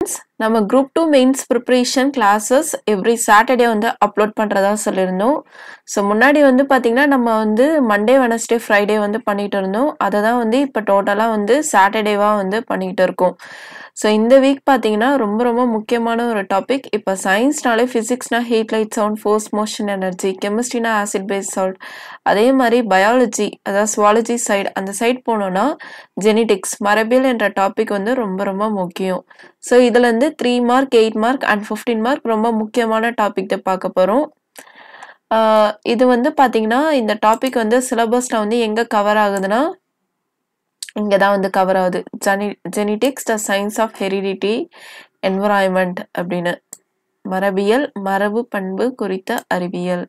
friends நம்ம group two mains preparation classes every Saturday வந்து upload பண்ணுறதா சொல்லியிருந்தோம் ஸோ முன்னாடி வந்து பார்த்திங்கன்னா நம்ம வந்து மண்டே வெனஸ்டே ஃப்ரைடே வந்து பண்ணிகிட்டு இருந்தோம் அதை தான் வந்து இப்போ டோட்டலாக வந்து சாட்டர்டேவாக வந்து பண்ணிகிட்டு இருக்கோம் ஸோ இந்த வீக் பார்த்தீங்கன்னா ரொம்ப ரொம்ப முக்கியமான ஒரு டாபிக் இப்போ சயின்ஸ்னாலே ஃபிசிக்ஸ்னா heat light sound force motion energy கெமிஸ்ட்ரினா ஆசிட் பேஸ் சால்ட் அதே மாதிரி பயாலஜி அதாவது சுவாலஜி சைடு அந்த சைடு போனோம்னா ஜெனட்டிக்ஸ் மரபியல் என்ற டாபிக் வந்து ரொம்ப ரொம்ப முக்கியம் ஸோ இதுலேருந்து three mark eight mark and fifteen mark ரொம்ப முக்கியமான டாபிக் தான் பார்க்க போகிறோம் இது வந்து பார்த்தீங்கன்னா இந்த டாபிக் வந்து சிலபஸில் வந்து எங்கே கவர் ஆகுதுன்னா இங்கே தான் வந்து கவர் ஆகுது ஜெனி genetics the science of heredity environment அப்படின்னு மரபியல் மரபு பண்பு குறித்த அறிவியல்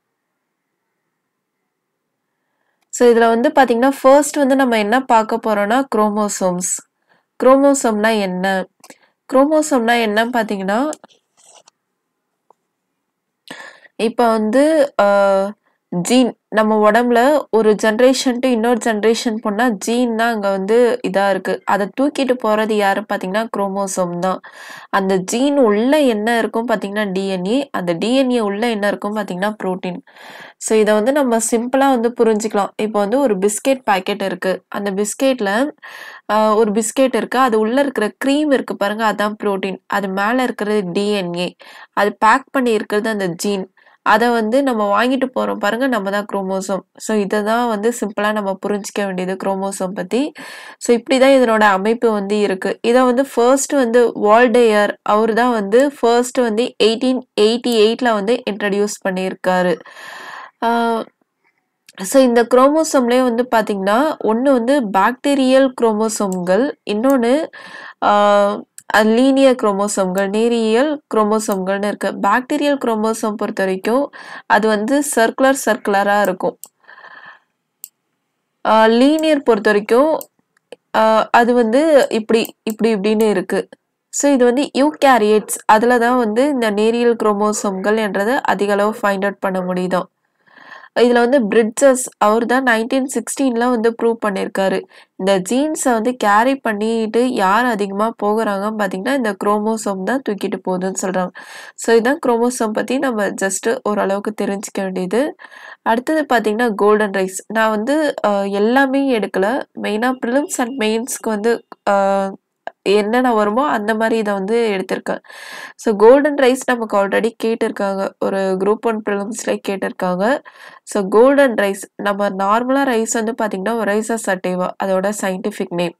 ஸோ இதில் வந்து பார்த்தீங்கன்னா ஃபர்ஸ்ட் வந்து நம்ம என்ன பார்க்க போகிறோம்னா குரோமோசோம்ஸ் குரோமோசோம்னா என்ன குரோமோசோம்னா என்ன பார்த்தீங்கன்னா இப்போ வந்து ஜீன் நம்ம உடம்புல ஒரு ஜென்ரேஷன் டு இன்னொரு ஜென்ரேஷன் போனால் ஜீன் தான் அங்கே வந்து இதாக இருக்குது அதை தூக்கிட்டு போகிறது யாரு பார்த்தீங்கன்னா குரோமோசோம் தான் அந்த ஜீன் உள்ள என்ன இருக்கும் பார்த்தீங்கன்னா டிஎன்ஏ அந்த டிஎன்ஏ உள்ள என்ன இருக்கும் பார்த்தீங்கன்னா ப்ரோட்டீன் ஸோ இதை வந்து நம்ம சிம்பிளாக வந்து புரிஞ்சுக்கலாம் இப்போ வந்து ஒரு பிஸ்கெட் பேக்கெட் இருக்குது அந்த பிஸ்கெட்டில் ஒரு பிஸ்கெட் இருக்குது அது உள்ளே இருக்கிற க்ரீம் இருக்குது பாருங்கள் அதுதான் ப்ரோட்டீன் அது மேலே இருக்கிறது டிஎன்ஏ அது பேக் பண்ணி இருக்கிறது அந்த ஜீன் அதை வந்து நம்ம வாங்கிட்டு போகிறோம் பாருங்கள் நம்ம தான் குரோமோசோம் ஸோ இதை தான் வந்து சிம்பிளாக நம்ம புரிஞ்சிக்க வேண்டியது குரோமோசோம் பற்றி ஸோ இப்படி தான் இதனோட அமைப்பு வந்து இருக்குது இதை வந்து ஃபர்ஸ்ட் வந்து வால்டேயர் அவர் தான் வந்து ஃபர்ஸ்ட் வந்து எயிட்டீன் எயிட்டி எயிட்டில் வந்து இன்ட்ரடியூஸ் பண்ணியிருக்காரு ஸோ இந்த குரோமோசோம்லேயே வந்து பார்த்திங்கன்னா ஒன்று வந்து பாக்டீரியல் குரோமோசோம்கள் இன்னொன்று லீனியர் குரோமோசோம்கள் நேரியல் குரோமோசோம்கள்னு இருக்கு பாக்டீரியல் குரோமோசோம் பொறுத்த வரைக்கும் அது வந்து சர்க்குலர் சர்க்குலராக இருக்கும் லீனியர் பொறுத்த வரைக்கும் அது வந்து இப்படி இப்படி இப்படின்னு இருக்கு ஸோ இது வந்து யூகேரியட்ஸ் அதில் தான் வந்து இந்த நேரியல் குரோமோசோம்கள் என்றதை அதிக அளவு ஃபைண்ட் அவுட் பண்ண முடியுதான் இதில் வந்து பிரிட்ஜஸ் அவர் தான் நைன்டீன் சிக்ஸ்டீனில் வந்து ப்ரூவ் பண்ணியிருக்காரு இந்த ஜீன்ஸை வந்து கேரி பண்ணிட்டு யார் அதிகமாக போகிறாங்கன்னு பார்த்தீங்கன்னா இந்த குரோமோசோம் தான் தூக்கிட்டு போகுதுன்னு சொல்கிறாங்க ஸோ இதுதான் குரோமோசோம் பற்றி நம்ம ஜஸ்ட்டு ஓரளவுக்கு தெரிஞ்சிக்க வேண்டியது அடுத்தது பார்த்தீங்கன்னா கோல்டன் ரைஸ் நான் வந்து எல்லாமே எடுக்கலை மெயினாக ப்ரிலிம்ஸ் அண்ட் மெயின்ஸ்க்கு வந்து என்னென்ன வருமோ அந்த மாதிரி இதை வந்து எடுத்திருக்கேன் ஸோ கோல்டன் ரைஸ் நமக்கு ஆல்ரெடி கேட்டிருக்காங்க ஒரு குரூப் ஒன் ப்ரிலிம்ஸில் கேட்டிருக்காங்க ஸோ கோல்டன் ரைஸ் நம்ம நார்மலாக ரைஸ் வந்து பார்த்திங்கன்னா ஒரைசா சட்டைவா அதோட scientific name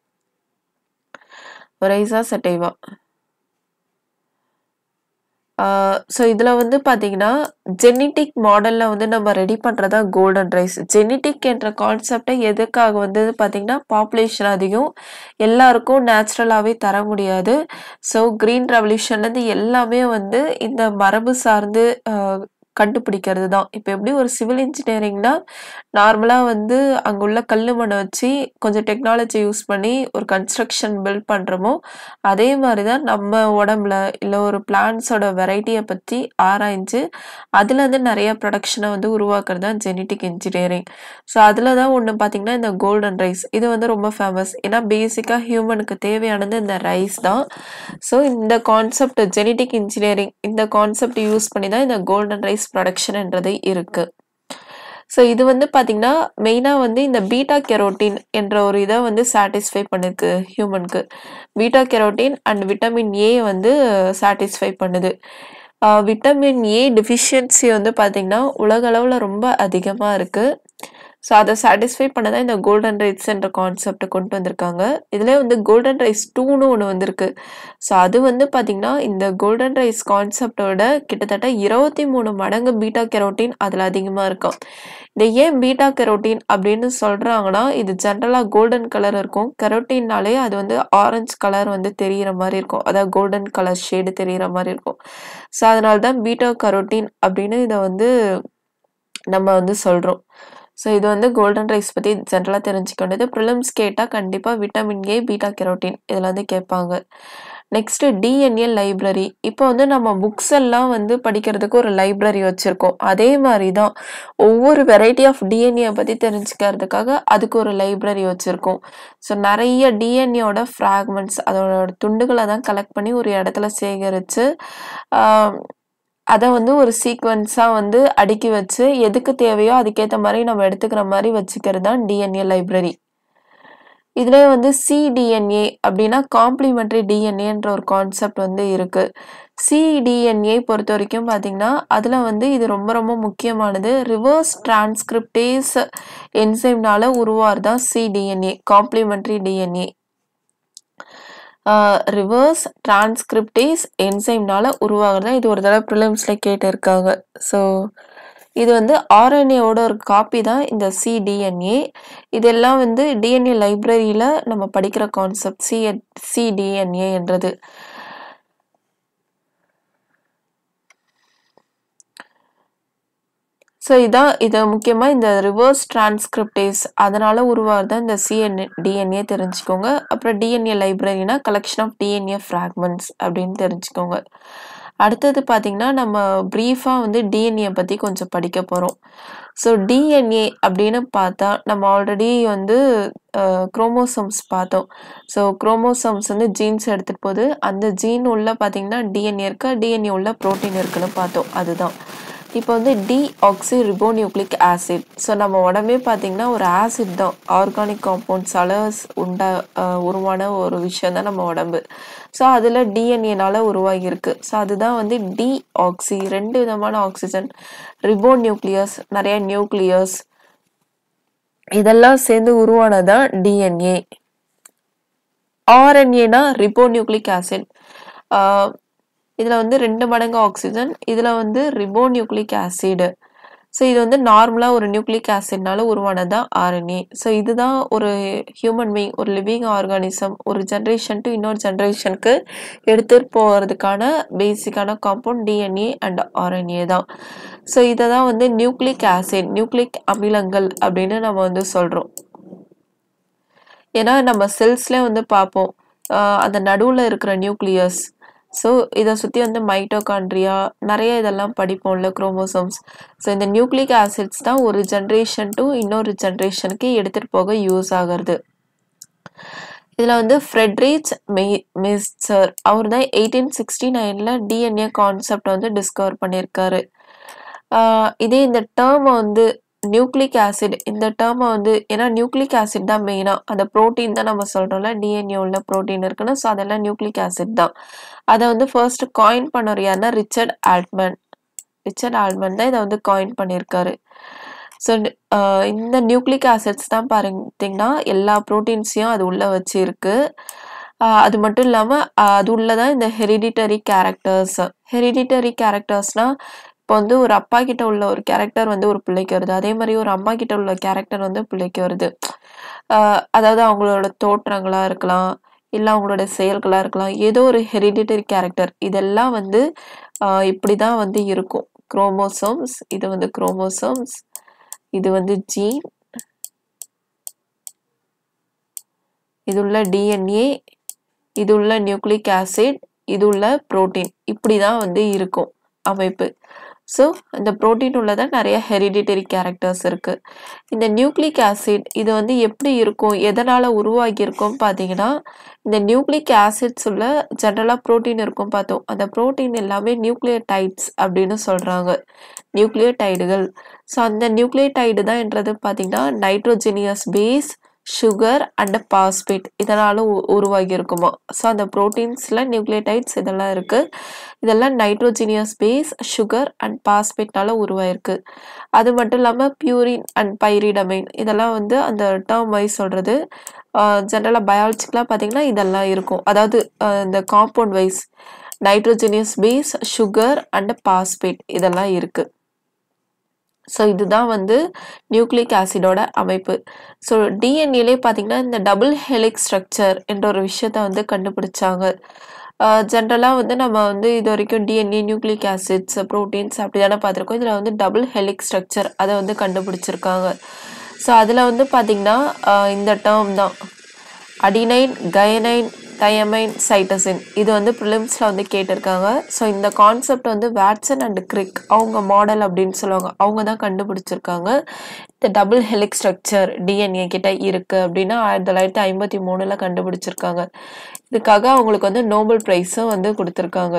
Oryza sativa so இதில் வந்து பார்த்தீங்கன்னா ஜெனட்டிக் மாடலில் வந்து நம்ம ரெடி பண்ணுறதா கோல்டன் ரைஸ் ஜெனட்டிக் என்ற கான்செப்டை எதுக்காக வந்து பார்த்தீங்கன்னா பாப்புலேஷன் அதிகம் எல்லாருக்கும் நேச்சுரலாகவே தர முடியாது ஸோ க்ரீன் ரெவல்யூஷன்லேருந்து எல்லாமே வந்து இந்த மரபு சார்ந்து கண்டுபிடிக்கிறது தான் இப்போ எப்படி ஒரு சிவில் இன்ஜினியரிங்னா நார்மலாக வந்து அங்கே உள்ள கல் மண்ணை வச்சு கொஞ்சம் டெக்னாலஜி யூஸ் பண்ணி ஒரு கன்ஸ்ட்ரக்ஷன் பில்ட் பண்ணுறோமோ அதே மாதிரி தான் நம்ம உடம்புல இல்லை ஒரு பிளான்ஸோட வெரைட்டியை பற்றி ஆராய்ஞ்சு அதுலேருந்து நிறைய ப்ரொடக்ஷனை வந்து உருவாக்குறது தான் ஜெனட்டிக் இன்ஜினியரிங் ஸோ அதில் தான் ஒன்று பார்த்திங்கன்னா இந்த கோல்டன் ரைஸ் இது வந்து ரொம்ப ஃபேமஸ் ஏன்னா பேசிக்காக ஹியூமனுக்கு தேவையானது இந்த ரைஸ் தான் ஸோ இந்த கான்செப்ட் ஜெனட்டிக் இன்ஜினியரிங் இந்த கான்செப்ட் யூஸ் பண்ணி தான் இந்த கோல்டன் ரைஸ் ப்ரொடக்ஷன்ன்றது இருக்கு ஸோ இது வந்து பார்த்திங்கன்னா மெயினாக வந்து இந்த பீட்டா கெரோட்டின் என்ற ஒரு இதை வந்து சாட்டிஸ்ஃபை பண்ணிருக்கு ஹியூமனுக்கு beta carotene and vitamin A வந்து சாட்டிஸ்ஃபை பண்ணுது விட்டமின் ஏ டிஃபிஷியன்சி வந்து பார்த்திங்கன்னா உலக அளவில் ரொம்ப அதிகமாக இருக்குது ஸோ அதை சாட்டிஸ்ஃபை பண்ண தான் இந்த கோல்டன் ரைஸ் என்ற கான்செப்டை கொண்டு வந்திருக்காங்க இதில் வந்து கோல்டன் ரைஸ் டூன்னு ஒன்று வந்திருக்கு ஸோ அது வந்து பார்த்திங்கன்னா இந்த கோல்டன் ரைஸ் கான்செப்டோட கிட்டத்தட்ட இருபத்தி மூணு மடங்கு பீட்டா கெரோட்டின் அதில் அதிகமாக இருக்கும் இந்த ஏன் பீட்டா கெரோட்டின் அப்படின்னு சொல்கிறாங்கன்னா இது ஜென்ரலாக கோல்டன் கலர் இருக்கும் கெரோட்டின்னாலே அது வந்து ஆரஞ்சு கலர் வந்து தெரிகிற மாதிரி இருக்கும் அதாவது கோல்டன் கலர் ஷேடு தெரிகிற மாதிரி இருக்கும் ஸோ அதனால தான் பீட்டா கரோட்டின் அப்படின்னு இதை வந்து நம்ம வந்து சொல்கிறோம் ஸோ இது வந்து கோல்டன் ரைஸ் பற்றி ஜென்ரலாக தெரிஞ்சுக்க வேண்டியது ப்ரிலிம்ஸ் கேட்டால் கண்டிப்பாக விட்டமின் ஏ பீட்டா கெரோட்டின் இதில் வந்து கேட்பாங்க நெக்ஸ்ட் டிஎன்ஏ லைப்ரரி இப்போ வந்து நம்ம புக்ஸ் எல்லாம் வந்து படிக்கிறதுக்கு ஒரு லைப்ரரி வச்சிருக்கோம் அதே மாதிரி தான் ஒவ்வொரு வெரைட்டி ஆஃப் டிஎன்ஏ பற்றி தெரிஞ்சுக்கிறதுக்காக அதுக்கு ஒரு லைப்ரரி வச்சுருக்கோம் ஸோ நிறைய டிஎன்ஏவோட ஃப்ராக்மெண்ட்ஸ் அதோட துண்டுகளை தான் கலெக்ட் பண்ணி ஒரு இடத்துல சேகரித்து அதை வந்து ஒரு சீக்வன்ஸாக வந்து அடுக்கி வச்சு எதுக்கு தேவையோ அதுக்கேற்ற மாதிரி நம்ம எடுத்துக்கிற மாதிரி வச்சுக்கிறது தான் டிஎன்ஏ லைப்ரரி இதுலேயே வந்து சிடிஎன்ஏ அப்படின்னா காம்ப்ளிமெண்ட்ரி டிஎன்ஏன்ற ஒரு கான்செப்ட் வந்து இருக்கு சிடிஎன்ஏ பொறுத்த வரைக்கும் பார்த்தீங்கன்னா அதில் வந்து இது ரொம்ப ரொம்ப முக்கியமானது ரிவர்ஸ் டிரான்ஸ்கிரிப்டேஸ் என்சைம்னால உருவார் தான் cDNA complementary DNA reverse transcriptase என்சைம்னால உருவாகிறது இது ஒரு தடவை ப்ரிலிம்ஸில் கேட்டிருக்காங்க ஸோ இது வந்து ஆர்என்ஏவோட ஒரு காப்பி தான் இந்த சிடிஎன்ஏ இதெல்லாம் வந்து டிஎன்ஏ லைப்ரரியில் நம்ம படிக்கிற கான்செப்ட் சி சிடிஎன்ஏ என்றது ஸோ இதான் இது முக்கியமாக இந்த ரிவர்ஸ் டிரான்ஸ்கிரிப்டேஸ் அதனால் உருவாகிறது இந்த சிஎன் டிஎன்ஏ தெரிஞ்சுக்கோங்க அப்புறம் டிஎன்ஏ லைப்ரரினா கலெக்ஷன் ஆஃப் டிஎன்ஏ ஃப்ராக்மெண்ட்ஸ் அப்படின்னு தெரிஞ்சுக்கோங்க அடுத்தது பார்த்திங்கன்னா நம்ம ப்ரீஃபாக வந்து டிஎன்ஏ பற்றி கொஞ்சம் படிக்க போகிறோம் ஸோ டிஎன்ஏ அப்படின்னு பார்த்தா நம்ம ஆல்ரெடி வந்து குரோமோசோம்ஸ் பார்த்தோம் ஸோ குரோமோசோம்ஸ் வந்து ஜீன்ஸ் எடுத்துகிட்டு போகுது அந்த ஜீன் உள்ள பார்த்திங்கன்னா டிஎன்ஏ இருக்கா டிஎன்ஏ உள்ள ப்ரோட்டீன் இருக்குன்னு பார்த்தோம் அதுதான் இப்போ வந்து deoxyribonucleic acid so நம்ம உடம்பே பார்த்திங்கன்னா ஒரு ஆசிட் தான் ஆர்கானிக் காம்பவுண்ட்ஸால் உண்டா உருவான ஒரு விஷயம் தான் நம்ம உடம்பு ஸோ அதில் டிஎன்ஏனால உருவாகியிருக்கு ஸோ அதுதான் வந்து டி ஆக்சி ரெண்டு விதமான ஆக்சிஜன் ரிபோநியூக்ளியஸ் நிறைய நியூக்ளியஸ் இதெல்லாம் சேர்ந்து உருவானதான் டிஎன்ஏ ஆர்என்ஏனா ரிபோநியூக்ளிக் ஆசிட் இதில் வந்து ரெண்டு மடங்கு ஆக்சிஜன் இதில் வந்து ரிபோநியூக்ளிக் ஆசிடு ஸோ இது வந்து நார்மலாக ஒரு நியூக்ளிக் ஆசிட்னால உருவானது தான் ஆர்என்ஏ ஸோ இதுதான் ஒரு ஹியூமன் பீங் ஒரு லிவிங் ஆர்கானிசம் ஒரு ஜென்ரேஷன் டு இன்னொரு ஜென்ரேஷனுக்கு எடுத்துகிட்டு போகிறதுக்கான பேசிக்கான காம்பவுண்ட் டிஎன்ஏ அண்ட் ஆர்என்ஏ தான் ஸோ இதை தான் வந்து நியூக்ளிக் ஆசிட் நியூக்ளிக் அமிலங்கள் அப்படின்னு நம்ம வந்து சொல்கிறோம் ஏன்னா நம்ம செல்ஸ்லேயே வந்து பார்ப்போம் அந்த நடுவில் இருக்கிற நியூக்ளியஸ் ஸோ இதை சுற்றி வந்து மைட்டோகாண்ட்ரியா நிறைய இதெல்லாம் படிப்போம்ல குரோமோசோம்ஸ் ஸோ இந்த நியூக்ளிக் ஆசிட்ஸ் தான் ஒரு ஜென்ரேஷன் டு இன்னொரு ஜென்ரேஷனுக்கு எடுத்துகிட்டு போக யூஸ் ஆகிறது இதில் வந்து ஃப்ரெட்ரிச் மெய் மிஸ்சர் அவர் தான் எயிட்டீன் சிக்ஸ்டி நைனில் டிஎன்ஏ கான்செப்ட் வந்து டிஸ்கவர் பண்ணியிருக்காரு இதே இந்த டேர்மை வந்து நியூக்ளிக் ஆசிட் இந்த டேர்மை வந்து ஏன்னா நியூக்ளிக் ஆசிட் தான் மெயினாக அந்த ப்ரோட்டீன் தான் நம்ம சொல்கிறோம்ல டிஎன்ஏ உள்ள ப்ரோட்டீன் இருக்குன்னு ஸோ அதெல்லாம் நியூக்ளிக் ஆசிட் தான் அதை வந்து ஃபர்ஸ்ட் காயின் பண்ணவர் யாருன்னா ரிச்சர்ட் ஆல்ட்மன் ரிச்சர்ட் ஆல்ட்மன் தான் இதை வந்து காயின் பண்ணியிருக்காரு ஸோ இந்த நியூக்ளிக் ஆசிட்ஸ் தான் பார்த்தீங்கன்னா எல்லா ப்ரோட்டீன்ஸையும் அது உள்ளே வச்சிருக்கு அது மட்டும் இல்லாமல் அது உள்ளதான் இந்த ஹெரிடிட்டரி கேரக்டர்ஸ் ஹெரிடிட்டரி கேரக்டர்ஸ்னால் இப்போ வந்து ஒரு அப்பா கிட்ட உள்ள ஒரு கேரக்டர் வந்து ஒரு பிள்ளைக்கு வருது அதே மாதிரி ஒரு அம்மா கிட்ட உள்ள கேரக்டர் வந்து பிள்ளைக்கு வருது அதாவது அவங்களோட தோற்றங்களா இருக்கலாம் இல்லை அவங்களோட செயல்களாக இருக்கலாம் ஏதோ ஒரு ஹெரிடிட்டரி கேரக்டர் இதெல்லாம் வந்து இப்படி தான் வந்து இருக்கும் குரோமோசோம்ஸ் இது வந்து குரோமோசோம்ஸ் இது வந்து ஜீன் இது உள்ள டிஎன்ஏ இது உள்ள நியூக்ளிக் ஆசிட் இது உள்ள புரோட்டீன் இப்படி தான் வந்து இருக்கும் அமைப்பு ஸோ இந்த ப்ரோட்டீன் உள்ளதான் நிறைய ஹெரிடிட்டரி கேரக்டர்ஸ் இருக்குது இந்த நியூக்ளிக் ஆசிட் இது வந்து எப்படி இருக்கும் எதனால் உருவாகி இருக்கும் பார்த்தீங்கன்னா இந்த நியூக்ளிக் ஆசிட்ஸ் உள்ள ஜென்ரலாக ப்ரோட்டீன் இருக்கும் பார்த்தோம் அந்த ப்ரோட்டீன் எல்லாமே நியூக்ளியோடைட்ஸ் அப்படின்னு சொல்கிறாங்க நியூக்ளியோடைடுகள் ஸோ அந்த நியூக்ளியோடைடு தான் என்றது பார்த்தீங்கன்னா nitrogenous base sugar and phosphate இதனால் உருவாகி இருக்குமா ஸோ அந்த ப்ரோட்டீன்ஸில் நியூக்ளியோடைட்ஸ் இதெல்லாம் இருக்குது இதெல்லாம் நைட்ரோஜினியஸ் பேஸ் சுகர் அண்ட் பாஸ்பேட்னால உருவாயிருக்கு அது மட்டும் இல்லாமல் பியூரின் அண்ட் பைரிடமைன் இதெல்லாம் வந்து அந்த டேர்ம் வைஸ் சொல்கிறது ஜென்ரலாக பயாலஜிக்கலாக பார்த்தீங்கன்னா இதெல்லாம் இருக்கும் அதாவது இந்த compound wise nitrogenous base sugar and phosphate இதெல்லாம் இருக்குது ஸோ இதுதான் வந்து நியூக்ளிக் ஆசிடோட அமைப்பு ஸோ டிஎன்ஏலே பார்த்தீங்கன்னா இந்த டபுள் ஹெலிக் ஸ்ட்ரக்சர் என்ற ஒரு விஷயத்த வந்து கண்டுபிடிச்சாங்க ஜென்ரலாக வந்து நம்ம வந்து இது வரைக்கும் டிஎன்ஏ நியூக்ளிக் ஆசிட்ஸ் ப்ரோட்டீன்ஸ் அப்படி தானே பார்த்துருக்கோம் இதில் வந்து டபுள் ஹெலிக் ஸ்ட்ரக்சர் அதை வந்து கண்டுபிடிச்சிருக்காங்க ஸோ அதில் வந்து பார்த்திங்கன்னா இந்த டேர்ம் தான் அடினைன் கயனைன் தயமைன் சைட்டசின் இது வந்து ப்ரிலிம்ஸில் வந்து கேட்டிருக்காங்க ஸோ இந்த கான்செப்ட் வந்து வேட்சன் அண்ட் கிரிக் அவங்க மாடல் அப்படின்னு சொல்லுவாங்க அவங்க தான் கண்டுபிடிச்சிருக்காங்க இந்த டபுள் ஹெலிக் ஸ்ட்ரக்சர் டிஎன்ஏ கிட்ட இருக்கு அப்படின்னா ஆயிரத்தி தொள்ளாயிரத்தி ஐம்பத்தி மூணில் கண்டுபிடிச்சிருக்காங்க இதுக்காக அவங்களுக்கு வந்து நோபல் ப்ரைஸும் வந்து கொடுத்துருக்காங்க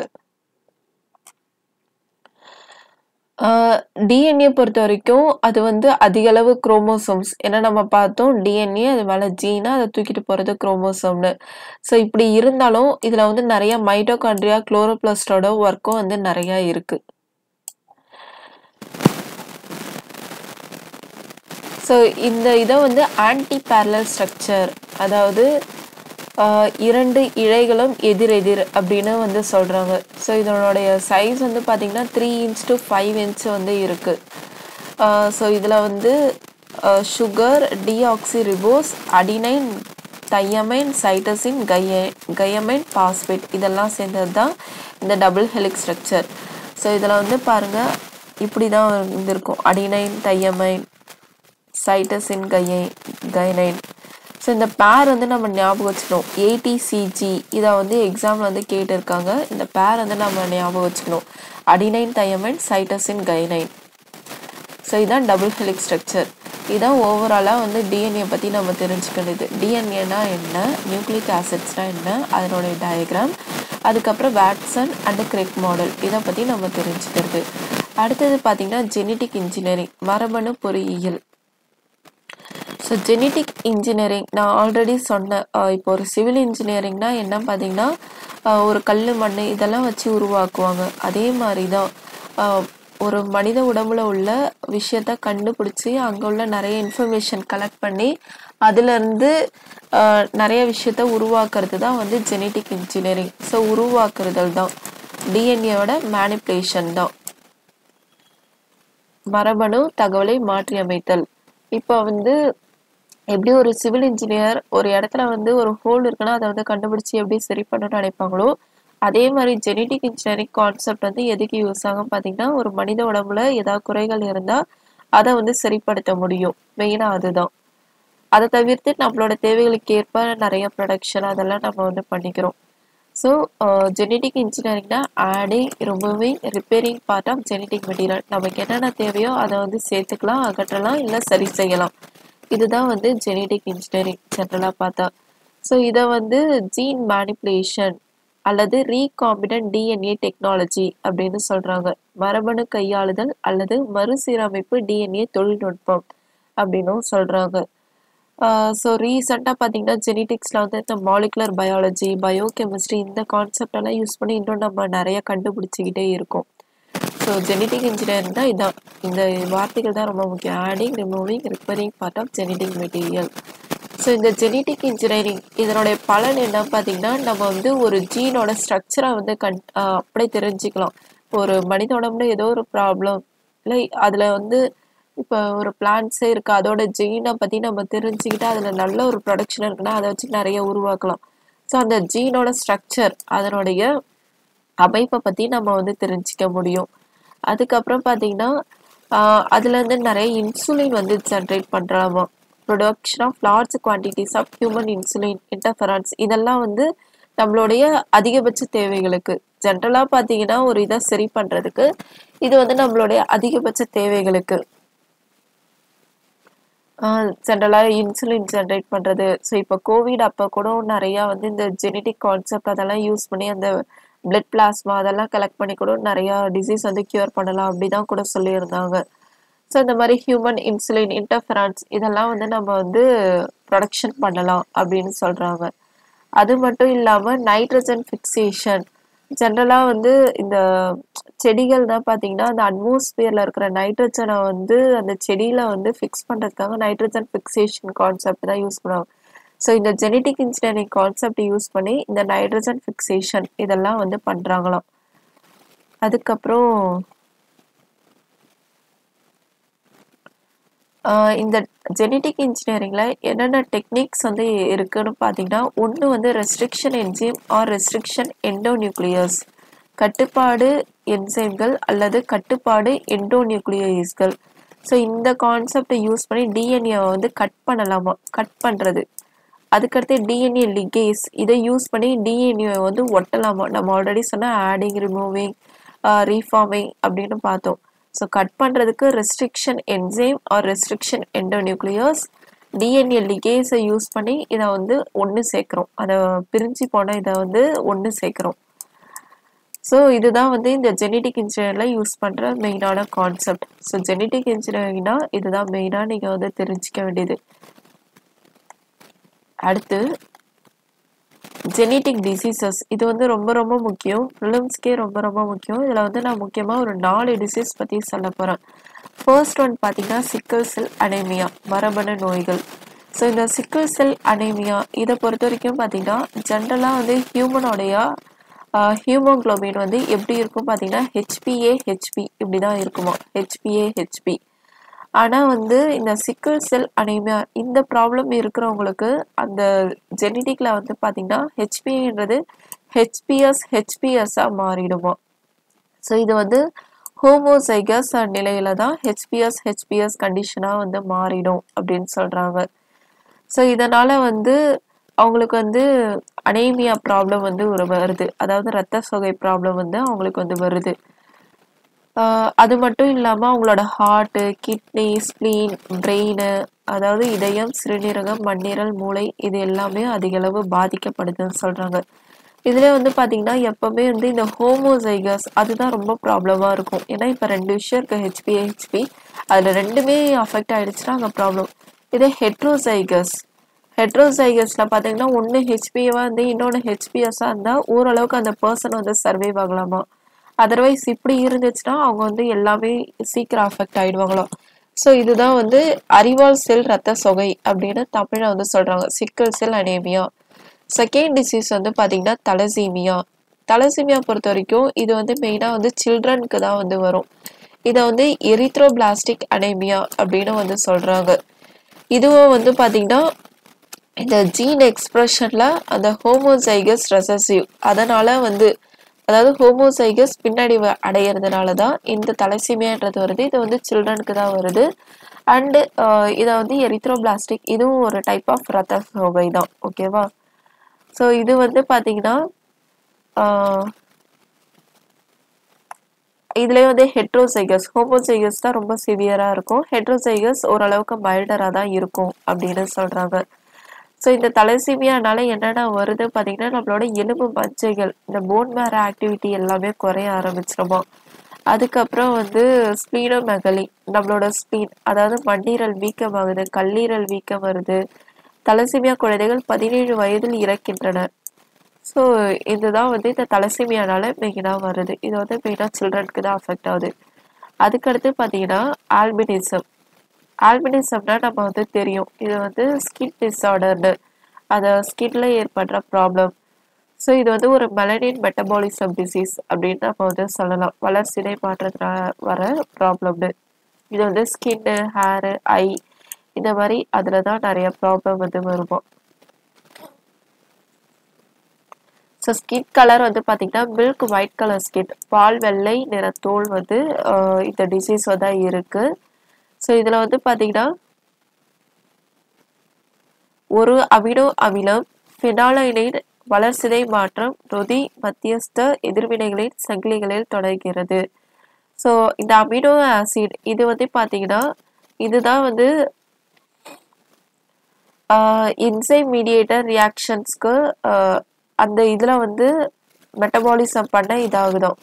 டிஎன்ஏ பொறுத்த வரைக்கும் அது வந்து அதிக அளவு குரோமோசோம்ஸ் ஏன்னா நம்ம பார்த்தோம் டிஎன்ஏ அது மேலே ஜீனா அதை தூக்கிட்டு போகிறது குரோமோசோம்னு ஸோ இப்படி இருந்தாலும் இதில் வந்து நிறைய மைட்டோகாண்ட்ரியா குளோரோபிளஸ்டோட ஒர்க்கும் வந்து நிறையா இருக்கு ஸோ இந்த இதை வந்து ஆன்டி பேரலல் ஸ்ட்ரக்சர் அதாவது ஆஹ், இரண்டு இழைகளும் எதிரெதிர் அப்படின்னு வந்து சொல்கிறாங்க ஸோ இதனுடைய சைஸ் வந்து பார்த்திங்கன்னா three inch to five inch வந்து இருக்குது ஸோ இதில் வந்து sugar deoxyribose adenine thymine cytosine கைய கையமைன் பாஸ்பேட் இதெல்லாம் சேர்ந்தது தான் இந்த டபுள் ஹெலிக் ஸ்ட்ரக்சர் ஸோ இதில் வந்து பாருங்கள் இப்படி தான் வந்து இருக்கும் அடினைன் தையமைன் சைட்டசின் கையை கைனைன் ஸோ இந்த பேர் வந்து நம்ம ஞாபகம் வச்சுக்கணும் ஏடிசிஜி இதை வந்து எக்ஸாமில் வந்து கேட்டிருக்காங்க இந்த பேர் வந்து நம்ம ஞாபகம் வச்சுக்கணும் adenine thymine cytosine guanine so இதான் டபுள் ஹெலிக் ஸ்ட்ரக்சர் இதான் ஓவராலாக வந்து டிஎன்ஏ பற்றி நம்ம தெரிஞ்சுக்கிறது டிஎன்ஏனா என்ன நியூக்ளிக் ஆசிட்ஸ்னா என்ன அதனுடைய டயக்ராம் அதுக்கப்புறம் வேட்சன் அண்ட் கிரெக் மாடல் இதை பற்றி நம்ம தெரிஞ்சுக்கிறது அடுத்தது பார்த்திங்கன்னா ஜெனட்டிக் இன்ஜினியரிங் மரபணு பொறியியல் ஸோ ஜெனட்டிக் இன்ஜினியரிங் நான் ஆல்ரெடி சொன்னேன் அஹ் இப்போ ஒரு சிவில் இன்ஜினியரிங்னா என்ன பார்த்தீங்கன்னா அஹ் ஒரு கல் மண் இதெல்லாம் வச்சு உருவாக்குவாங்க அதே மாதிரி தான் அஹ் ஒரு மனித உடம்புல உள்ள விஷயத்த கண்டுபிடிச்சி அங்கே உள்ள நிறைய இன்ஃபர்மேஷன் கலெக்ட் பண்ணி அதுலேருந்து நிறைய விஷயத்த உருவாக்குறது தான் வந்து ஜெனட்டிக் இன்ஜினியரிங் ஸோ உருவாக்குறதல் தான் டிஎன்ஏவோட மேனிப்புலேஷன் தான் மரபணு தகவலை மாற்றி அமைத்தல் இப்போ வந்து எப்படி ஒரு சிவில் இன்ஜினியர் ஒரு இடத்துல வந்து ஒரு ஹோல் இருக்குன்னா அதை வந்து கண்டுபிடிச்சி எப்படி சரி பண்ணணும்னு நினைப்பாங்களோ அதே மாதிரி ஜெனட்டிக் இன்ஜினியரிங் கான்செப்ட் வந்து எதுக்கு யூஸ் ஆகும் பார்த்தீங்கன்னா ஒரு மனித உடம்புல ஏதாவது குறைகள் இருந்தால் அதை வந்து சரிப்படுத்த முடியும் மெயினாக அதுதான் அதை தவிர்த்து நம்மளோட தேவைகளுக்கு ஏற்ப நிறைய ப்ரொடக்ஷன் அதெல்லாம் நம்ம வந்து பண்ணிக்கிறோம் ஸோ ஜெனட்டிக் இன்ஜினியரிங்னா adding removing repairing part of genetic material நமக்கு என்னென்ன தேவையோ அதை வந்து சேர்த்துக்கலாம் அகற்றலாம் இல்லை சரி செய்யலாம் இதுதான் வந்து ஜெனட்டிக் இன்ஜினியரிங் ஜென்ரலாக பார்த்தா ஸோ இதை வந்து ஜீன் மேனிப்புலேஷன் அல்லது ரீகாம்பினன்ட் டிஎன்ஏ டெக்னாலஜி அப்படின்னு சொல்கிறாங்க மரபணு கையாளுதல் அல்லது மறுசீரமைப்பு டிஎன்ஏ தொழில்நுட்பம் அப்படின்னும் சொல்கிறாங்க ஸோ ரீசெண்டாக பார்த்தீங்கன்னா ஜெனட்டிக்ஸில் வந்து இந்த மாலிகுலர் பயாலஜி பயோகெமிஸ்ட்ரி இந்த கான்செப்ட் எல்லாம் யூஸ் பண்ணி இன்னும் நம்ம நிறைய கண்டுபிடிச்சிக்கிட்டே இருக்கோம் ஸோ ஜெனட்டிக் இன்ஜினியரிங் தான் இதான் இந்த வார்த்தைகள் தான் ரொம்ப முக்கியம் adding removing repairing part of genetic material so இந்த ஜெனட்டிக் இன்ஜினியரிங் இதனுடைய பலன் என்ன பார்த்தீங்கன்னா நம்ம வந்து ஒரு ஜீனோட ஸ்ட்ரக்சரை வந்து கண் ஆஹ் அப்படியே தெரிஞ்சுக்கலாம் ஒரு மனித உடம்புல ஏதோ ஒரு ப்ராப்ளம் இல்லை அதில் வந்து இப்போ ஒரு பிளான்ட்ஸே இருக்குது அதோட ஜீனை பற்றி நம்ம தெரிஞ்சுக்கிட்டு அதில் நல்ல ஒரு ப்ரொடக்ஷன் இருக்குன்னா அதை வச்சு நிறைய உருவாக்கலாம் ஸோ அந்த ஜீனோட ஸ்ட்ரக்சர் அதனுடைய அமைப்பை பற்றி நம்ம வந்து தெரிஞ்சிக்க முடியும் அதுக்கப்புறம் பார்த்தீங்கன்னா அதுலேருந்து நிறைய இன்சுலின் வந்து ஜென்ரேட் பண்ணுறாமா production of large quantities of human insulin interference இதெல்லாம் வந்து நம்மளுடைய அதிகபட்ச தேவைகளுக்கு ஜென்ரலாக பார்த்தீங்கன்னா ஒரு இதை சரி பண்ணுறதுக்கு இது வந்து நம்மளுடைய அதிகபட்ச தேவைகளுக்கு ஜென்ரலாக இன்சுலின் ஜென்ரேட் பண்ணுறது ஸோ இப்போ கோவிட் அப்போ கூட நிறையா வந்து இந்த ஜெனட்டிக் கான்செப்ட் அதெல்லாம் யூஸ் பண்ணி அந்த பிளட் பிளாஸ்மா அதெல்லாம் கலெக்ட் பண்ணி கூட நிறையா டிசீஸ் வந்து க்யூர் பண்ணலாம் அப்படி தான் கூட சொல்லியிருந்தாங்க ஸோ இந்த மாதிரி ஹியூமன் இன்சுலின் இன்டர்ஃபரன்ஸ் இதெல்லாம் வந்து நம்ம வந்து ப்ரொடக்ஷன் பண்ணலாம் அப்படின்னு சொல்கிறாங்க அது மட்டும் இல்லாமல் நைட்ரஜன் ஃபிக்சேஷன் ஜென்ரலாக வந்து இந்த செடிகள் தான் பார்த்தீங்கன்னா அந்த அட்மாஸ்பியரில் இருக்கிற நைட்ரஜனை வந்து அந்த செடியில் வந்து ஃபிக்ஸ் பண்ணுறதுக்காக நைட்ரஜன் ஃபிக்சேஷன் கான்செப்ட் தான் யூஸ் பண்ணுவாங்க ஸோ இந்த ஜெனட்டிக் இன்ஜினியரிங் கான்செப்ட் யூஸ் பண்ணி இந்த நைட்ரஜன் ஃபிக்சேஷன் இதெல்லாம் வந்து பண்ணுறாங்களாம் அதுக்கப்புறம் ஆஹ் இந்த ஜெனட்டிக் இன்ஜினியரிங்கில் என்னென்ன டெக்னிக்ஸ் வந்து இருக்குன்னு பார்த்தீங்கன்னா ஒன்று வந்து restriction enzyme or restriction endonuclease கட்டுப்பாடு என்சைம்கள் அல்லது கட்டுப்பாடு எண்டோநியூக்ளியஸ்கள் ஸோ இந்த கான்செப்டை யூஸ் பண்ணி டிஎன்ஏவை வந்து கட் பண்ணலாமா கட் பண்ணுறது அதுக்கடுத்து டிஎன்ஏ லிகேஸ் இதை யூஸ் பண்ணி டிஎன்ஏ வந்து ஒட்டலாமா நம்ம ஆல்ரெடி சொன்ன ஆடிங் ரிமூவிங் ரீஃபார்மிங் அப்படின்னு பார்த்தோம் ஸோ கட் பண்ணுறதுக்கு restriction enzyme or restriction endonucleases DNA லிகேஸை யூஸ் பண்ணி இதை வந்து ஒன்று சேர்க்குறோம் அதை பிரிஞ்சு போன இதை வந்து ஒன்று சேர்க்குறோம் ஸோ இதுதான் வந்து இந்த ஜெனட்டிக் இன்ஜினியரில் யூஸ் பண்ணுற மெயினான கான்செப்ட் ஸோ ஜெனட்டிக் இன்ஜினியரிங்னா இதுதான் மெயினாக நீங்கள் வந்து தெரிஞ்சிக்க வேண்டியது அடுத்து ஜெனட்டிக் டிசீசஸ் இது வந்து ரொம்ப ரொம்ப முக்கியம் ப்ரிலிம்ஸ்க்கே ரொம்ப ரொம்ப முக்கியம் இதில் வந்து நான் முக்கியமாக ஒரு நாலு டிசீஸ் பற்றி சொல்ல போகிறேன் ஃபர்ஸ்ட் ஒன் பார்த்தீங்கன்னா சிக்கல் செல் அனேமியா மரபணு நோய்கள் ஸோ இந்த சிக்கல் செல் அனேமியா இதை பொறுத்த வரைக்கும் பார்த்தீங்கன்னா ஜென்ரலாக வந்து ஹியூமனோடைய ஹியூமோக்ளோபின் வந்து எப்படி இருக்கும் பார்த்தீங்கன்னா ஹெச்பிஏ ஹெச்பி இப்படி தான் இருக்குமா ஹெச்பிஏ ஹெச்பி ஆனால் வந்து இந்த சிக்கிள் செல் அனீமியா இந்த ப்ராப்ளம் இருக்கிறவங்களுக்கு அந்த ஜெனட்டிக்கில் வந்து பார்த்தீங்கன்னா ஹெச்பிஏன்றது ஹெச்பிஎஸ் ஹெச்பிஎஸ்ஸாக மாறிடுமா ஸோ இது வந்து ஹோமோசைகஸ் நிலையில தான் ஹெச்பிஎஸ் ஹெச்பிஎஸ் கண்டிஷனாக வந்து மாறிடும் அப்படின்னு சொல்கிறாங்க ஸோ இதனால் வந்து அவங்களுக்கு வந்து அனேமியா ப்ராப்ளம் வந்து ஒரு வருது அதாவது ரத்த சோகை ப்ராப்ளம் வந்து அவங்களுக்கு வந்து வருது ஆஹ் அது மட்டும் இல்லாமல் அவங்களோட ஹார்ட்டு கிட்னி ஸ்ப்ளீன் பிரெயின் அதாவது இதயம் சிறுநீரகம் மண்ணீரல் மூளை இது எல்லாமே அதிக அளவு பாதிக்கப்படுதுன்னு சொல்கிறாங்க இதில் வந்து பார்த்தீங்கன்னா எப்போவுமே வந்து இந்த ஹோமோசைகஸ் அதுதான் ரொம்ப ப்ராப்ளமாக இருக்கும் ஏன்னா இப்போ ரெண்டு விஷயம் இருக்குது ஹெச்பி ஹெச்பி அதில் ரெண்டுமே அஃபெக்ட் ஆகிடுச்சுன்னா அங்கே ப்ராப்ளம் இதே ஹெட்ரோசைகஸ் ஹெட்ரோசைகஸில் பார்த்தீங்கன்னா ஒன்று ஹெச்பிஏவாக இருந்து இன்னொன்று ஹெச்பிஎஸ்ஸாக இருந்தால் ஓரளவுக்கு அந்த பர்சன் வந்து சர்வைவ் ஆகலாமா அதர்வைஸ் இப்படி இருந்துச்சுன்னா அவங்க வந்து எல்லாமே சீக்கிரம் அஃபெக்ட் ஆயிடுவாங்களாம் ஸோ இதுதான் வந்து அறிவால் செல் ரத்த சொகை அப்படின்னு தமிழில் வந்து சொல்கிறாங்க சிக்கல் செல் அனேமியா செகண்ட் டிசீஸ் வந்து பார்த்தீங்கன்னா தலசீமியா தலசீமியா பொறுத்த வரைக்கும் இது வந்து மெயினாக வந்து சில்ட்ரனுக்கு தான் வந்து வரும் இதை வந்து எரித்ரோபிளாஸ்டிக் அனேமியா அப்படின்னு வந்து சொல்கிறாங்க இதுவும் வந்து பார்த்தீங்கன்னா இந்த ஜீன் எக்ஸ்பிரஷனில் அந்த ஹோமோசைகஸ் ரெசசிவ் அதனால் வந்து அதாவது ஹோமோசைகஸ் பின்னாடி வ- அடையிறதுனால தான் இந்த தலசீமியான்றது வருது இது வந்து சில்ட்ரனுக்கு தான் வருது அண்டு இதை வந்து எரித்ரோபிளாஸ்டிக் இதுவும் ஒரு டைப் ஆஃப் ரத்த சோகை தான் ஓகேவா ஸோ இது வந்து பார்த்தீங்கன்னா இதுலேயே வந்து ஹெட்ரோசைகஸ் ஹோமோசைகஸ் தான் ரொம்ப சிவியராக இருக்கும் ஹெட்ரோசைகஸ் ஓரளவுக்கு மைல்டராக தான் இருக்கும் அப்படின்னு சொல்கிறாங்க ஸோ இந்த தலசீமியானால என்னென்ன வருது பார்த்தீங்கன்னா நம்மளோட எலும்பு மஞ்சைகள் இந்த போன் மேர ஆக்டிவிட்டி எல்லாமே குறைய ஆரம்பிச்சிருமா அதுக்கப்புறம் வந்து ஸ்பீனோமெகலி நம்மளோட ஸ்பீன் அதாவது மண்ணீரல் வீக்கமாகுது கல்லீரல் வீக்கம் வருது தலசீமியா குழந்தைகள் பதினேழு வயதில் இறக்கின்றனர் ஸோ இதுதான் வந்து இந்த தலசீமியானால மெயினாக வருது இது வந்து மெயினாக சில்ட்ரனுக்கு தான் அஃபெக்ட் ஆகுது அதுக்கடுத்து பார்த்தீங்கன்னா ஆல்பினிசம் ஆல்பினிசம்னா நம்ம வந்து தெரியும் இது வந்து ஸ்கின் டிஸார்டர்னு அந்த ஸ்கின்ல ஏற்படுற ப்ராப்ளம் ஸோ இது வந்து ஒரு மெலனின் மெட்டபாலிசம் டிசீஸ் அப்படின்னு நம்ம வந்து சொல்லலாம் வளர்சிதை மாற்றத்தினால வர ப்ராப்ளம்னு இது வந்து ஸ்கின்னு ஹேரு ஐ இந்த மாதிரி அதில் தான் நிறைய ப்ராப்ளம் வந்து வருமா ஸோ ஸ்கின் கலர் வந்து பார்த்தீங்கன்னா மில்க் ஒயிட் கலர் ஸ்கின் பால் வெள்ளை நிற தோல் வந்து ஆஹ் இந்த டிசீஸ் வந்து இருக்கு ஸோ இதில் வந்து பார்த்தீங்கன்னா ஒரு அமினோ அமிலம் ஃபினாலைனின் வளர்சிதை மாற்றம் நொதி மத்தியஸ்த எதிர்வினைகளின் சங்கிலிகளில் தொடர்கிறது ஸோ இந்த அமினோ ஆசிட் இது வந்து பார்த்தீங்கன்னா இதுதான் வந்து இன்சைம் மீடியேட்டர் ரியாக்ஷன்ஸ்க்கு அந்த இதில் வந்து மெட்டபாலிசம் பண்ண இதாகுதாம்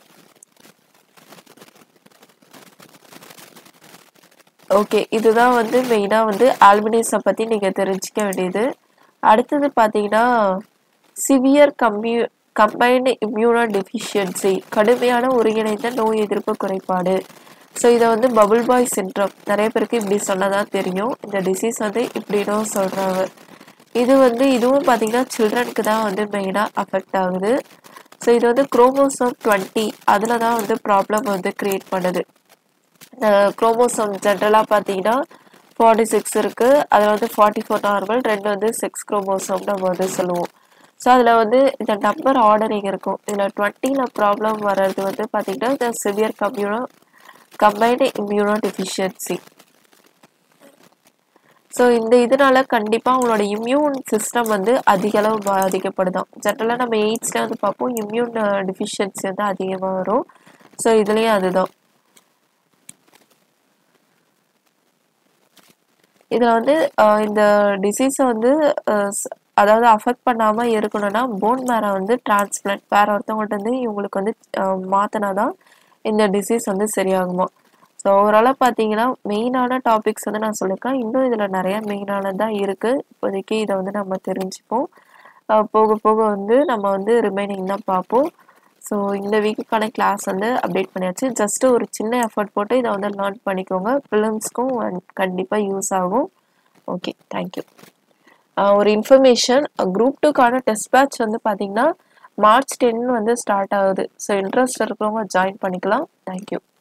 ஓகே இதுதான் வந்து மெயினாக வந்து ஆல்பினிசம் பற்றி நீங்கள் தெரிஞ்சுக்க வேண்டியது அடுத்தது பார்த்தீங்கன்னா சிவியர் கம்யூ கம்பைன்டு இம்யூனோ டெஃபிஷியன்சி கடுமையான ஒருங்கிணைந்த நோய் எதிர்ப்பு குறைபாடு ஸோ இதை வந்து பபுள் பாய் சின்ட்ரம் நிறைய பேருக்கு இப்படி சொன்னதான் தெரியும் இந்த டிசீஸ் வந்து இப்படின்னும் சொல்கிறாங்க இது வந்து இதுவும் பார்த்தீங்கன்னா சில்ட்ரனுக்கு தான் வந்து மெயினாக அஃபெக்ட் ஆகுது ஸோ இது வந்து குரோமோசோம் டுவெண்ட்டி அதில் தான் வந்து ப்ராப்ளம் வந்து க்ரியேட் பண்ணுது இந்த குரோமோசோம் ஜென்ரலாக பார்த்தீங்கன்னா ஃபார்ட்டி சிக்ஸ் இருக்குது அதில் வந்து ஃபார்ட்டி ஃபோர் நார்மல் ரெண்டு வந்து செக்ஸ் குரோமோசோம் நம்ம வந்து சொல்லுவோம் ஸோ அதில் வந்து இந்த நம்பர் ஆர்டரிங் இருக்கும் இதில் டுவெண்ட்டியில் ப்ராப்ளம் வர்றது வந்து பார்த்தீங்கன்னா இந்த சிவியர் கம்யூனோ கம்பைன்டு இம்யூனோ டெஃபிஷியன்சி ஸோ இந்த இதனால கண்டிப்பாக அவங்களோட இம்யூன் சிஸ்டம் வந்து அதிக அளவு பாதிக்கப்படுதாம் ஜென்ரலாக நம்ம எய்ட்ஸ்ல வந்து பார்ப்போம் இம்யூன் டிஃபிஷியன்சி வந்து அதிகமாக வரும் ஸோ இதுலேயும் அதுதான் இதில் வந்து அஹ், இந்த டிசீஸை வந்து அஹ், ஸ்- அதாவது அஃபெக்ட் பண்ணாமல் இருக்கணும்னா போன் மேரை வந்து டிரான்ஸ்பிளான்ட் வேற ஒருத்தவங்கள்ட்ட வந்து இவங்களுக்கு வந்து மாற்றினா தான் இந்த டிசீஸ் வந்து சரியாகுமா ஸோ ஓவராலாக பார்த்தீங்கன்னா மெயினான டாபிக்ஸ் வந்து நான் சொல்லியிருக்கேன் இன்னும் இதில் நிறைய மெயினானது தான் இருக்குது இப்போதைக்கு இதை வந்து நம்ம தெரிஞ்சுப்போம் அஹ், போக போக வந்து நம்ம வந்து ரிமைனிங் தான் பார்ப்போம் ஸோ இந்த வீக்குக்கான கிளாஸ் வந்து அப்டேட் பண்ணியாச்சு ஜஸ்ட் ஒரு சின்ன எஃபர்ட் போட்டு இதை வந்து லேர்ன் பண்ணிக்கோங்க ஃபிலிம்ஸ்க்கும் கண்டிப்பாக யூஸ் ஆகும் ஓகே தேங்க்யூ ஒரு இன்ஃபர்மேஷன் குரூப் டூக்கான டெஸ்ட் பேட்ச் வந்து பார்த்தீங்கன்னா மார்ச் டென் வந்து ஸ்டார்ட் ஆகுது ஸோ இன்ட்ரெஸ்ட் இருக்கிறவங்க ஜாயின் பண்ணிக்கலாம் தேங்க்யூ